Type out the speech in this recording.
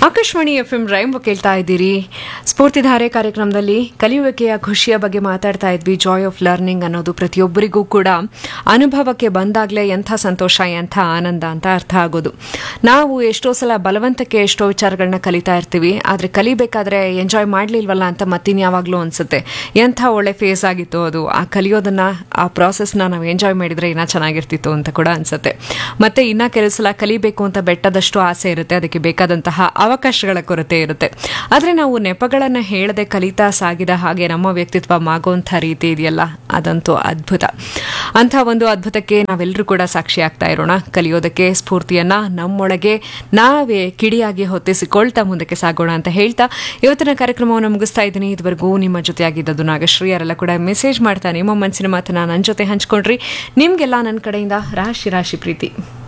Akashvani F M rhyme ಕೇಳ್ತಾ ಇದ್ದೀರಿ ಸ್ಫೂರ್ತಿಧಾರೆ ಕಾರ್ಯಕ್ರಮದಲ್ಲಿ ಕಲಿಯುವಿಕೆಯ ಖುಷಿಯ ಬಗ್ಗೆ ಮಾತಾಡ್ತಾ ಇದ್ವಿ ಜಾಯ್ ಆಫ್ ಲರ್ನಿಂಗ್ ಅನ್ನೋದು ಪ್ರತಿಯೊಬ್ಬರಿಗೂ ಕೂಡ ಅನುಭವಕ್ಕೆ ಬಂದಾಗಲೇ ಎಂಥ ಸಂತೋಷ ಎಂಥ ಆನಂದ ಅಂತ ಅರ್ಥ ಆಗೋದು ನಾವು ಎಷ್ಟೋ ಸಲ ಬಲವಂತಕ್ಕೆ ಎಷ್ಟೋ ವಿಚಾರಗಳನ್ನ ಕಲಿತಾ ಇರ್ತೀವಿ ಆದರೆ ಕಲಿಬೇಕಾದ್ರೆ ಎಂಜಾಯ್ ಮಾಡಲಿಲ್ವಲ್ಲ ಅಂತ ಮತ್ತಿನ್ಯಾವಾಗಲೂ ಅನ್ಸುತ್ತೆ ಎಂಥ ಒಳ್ಳೆ ಫೇಸ್ ಆಗಿತ್ತು ಅದು ಆ ಕಲಿಯೋದನ್ನ ಆ ಪ್ರಾಸೆಸ್ನ ನಾವು ಎಂಜಾಯ್ ಮಾಡಿದ್ರೆ ಇನ್ನೂ ಚೆನ್ನಾಗಿರ್ತಿತ್ತು ಅಂತ ಕೂಡ ಅನ್ಸುತ್ತೆ ಮತ್ತೆ ಇನ್ನ ಕೆಲವು ಸಲ ಕಲಿಬೇಕು ಅಂತ ಬೆಟ್ಟದಷ್ಟು ಆಸೆ ಇರುತ್ತೆ ಅದಕ್ಕೆ ಬೇಕಾದಂತಹ ಅವಕಾಶಗಳ ಕೊರತೆ ಇರುತ್ತೆ ಆದರೆ ನಾವು ನೆಪಗಳನ್ನು ಹೇಳದೆ ಕಲಿತಾ ಸಾಗಿದ ಹಾಗೆ ನಮ್ಮ ವ್ಯಕ್ತಿತ್ವ ಮಾಗುವಂಥ ರೀತಿ ಇದೆಯಲ್ಲ ಅದಂತೂ ಅದ್ಭುತ ಅಂಥ ಒಂದು ಅದ್ಭುತಕ್ಕೆ ನಾವೆಲ್ಲರೂ ಕೂಡ ಸಾಕ್ಷಿ ಆಗ್ತಾ ಇರೋಣ ಕಲಿಯೋದಕ್ಕೆ ಸ್ಫೂರ್ತಿಯನ್ನ ನಮ್ಮೊಳಗೆ ನಾವೇ ಕಿಡಿಯಾಗಿ ಹೊತ್ತಿಸಿಕೊಳ್ತಾ ಮುಂದಕ್ಕೆ ಸಾಗೋಣ ಅಂತ ಹೇಳ್ತಾ ಇವತ್ತಿನ ಕಾರ್ಯಕ್ರಮವನ್ನು ಮುಗಿಸ್ತಾ ಇದ್ದೀನಿ ಇದುವರೆಗೂ ನಿಮ್ಮ ಜೊತೆಯಾಗಿದ್ದದ್ದು ನಾಗಶ್ರೀ ಯಾರೆಲ್ಲ ಕೂಡ ಮೆಸೇಜ್ ಮಾಡ್ತಾ ನಿಮ್ಮ ಮನಸ್ಸಿನ ಮಾತನ್ನ ನನ್ನ ಜೊತೆ ಹಂಚ್ಕೊಂಡ್ರಿ ನಿಮ್ಗೆಲ್ಲ ನನ್ನ ಕಡೆಯಿಂದ ರಾಶಿ ರಾಶಿ ಪ್ರೀತಿ